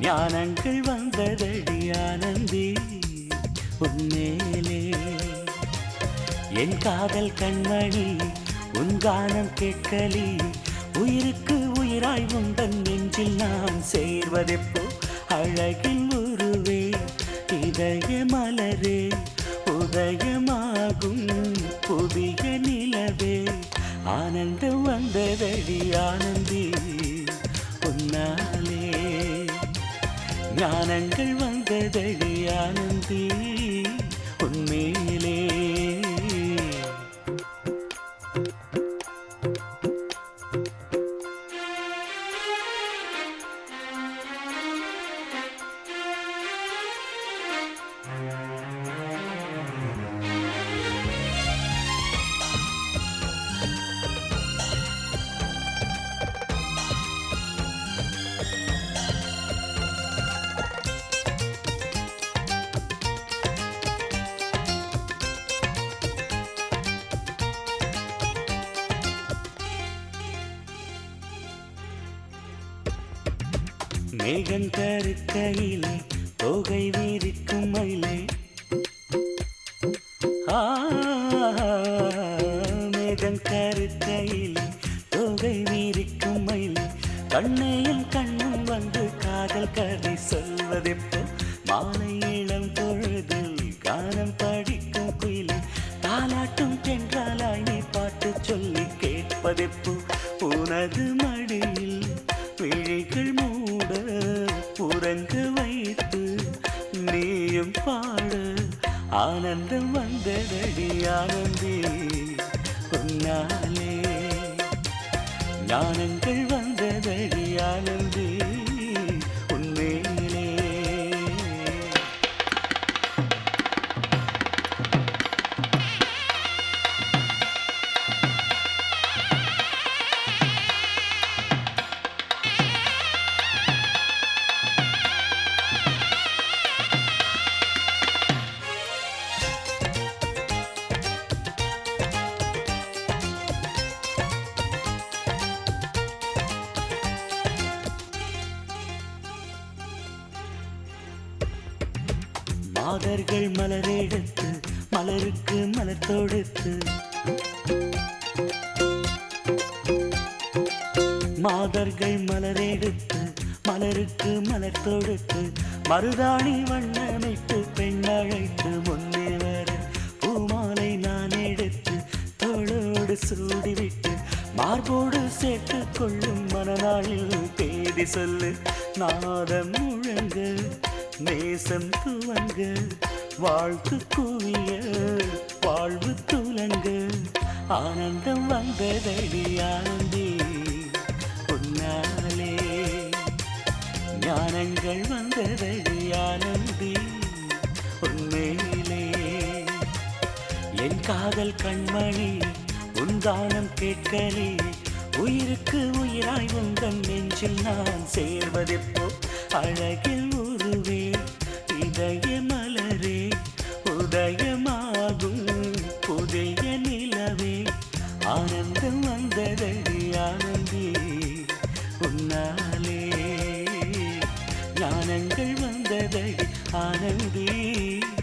ஞானங்கள் வந்ததடி ஆனந்தி உன்மேலே என் காதல் கண்மணி உன் கானம் கேட்கலி உயிருக்கு உயிராய் உந்தன் நெஞ்சில் நான் சேர்வதெப்போ அழகில் உருவே இதய மலரே உதயமாகும் புதிய நிலவே ஆனந்தம் வந்ததடி ஆனந்தி உன்னாலே ஞானங்கள் வந்ததடி ஆனந்தி உன்மேலே மேகம் கருக்கையிலே தொகை வீரிக்கும் மயிலே ஆ, மேகம் கருக்கையிலே தொகை வீரிக்கும் மயிலே கண்ணையும் கண்ணும் வந்து காதல் கதை சொல்வதெப்போ மாலை இளம் பொழுதில் கானம் படிக்கும் குயிலே தாலாட்டும் தென்றாலாய் நீ பாட்டு சொல்லி கேட்பதெப்போ உனது மடியில் விழிகள் மூட உறங்க வைத்து நீயும் பாட ஆனந்தம் வந்ததடி ஆனந்தி உன்னாலே ஞானங்கள் வந்ததடி ஆனந்தி உன்மேலே மாதர்கள் மலரெடுத்து மலருக்கு மலர் தொடுத்து மாதர்கள் மலரெடுத்து மலருக்கு மலர் தொடுத்து மருதாணி வண்ணமைத்து பெண்ணழைத்து முன்னே வர பூமாலை நான் எடுத்து தோளோடு சூடிவிட்டு மார்போடு சேர்த்து கொள்ளும் மனநாளில் தேதி சொல்லு நாதம் முழங்க நேசம் துவங்க வாழ்த்து குவிய வாழ்வு துலங்க ஆனந்தம் வந்ததடி ஆனந்தி உன்னாலே ஞானங்கள் வந்ததடி ஆனந்தி உன்மேலே என் காதல் கண்மணி உன் கானம் கேட்கலே உயிருக்கு உயிராய் உந்தன் நெஞ்சில் நான் சேர்வதெப்போ அழகில் உருவே இதய மலரே உதயமாகும் புதிய நிலவே ஆனந்தம் வந்ததடி ஆனந்தி உன்னாலே ஞானங்கள் வந்ததடி ஆனந்தி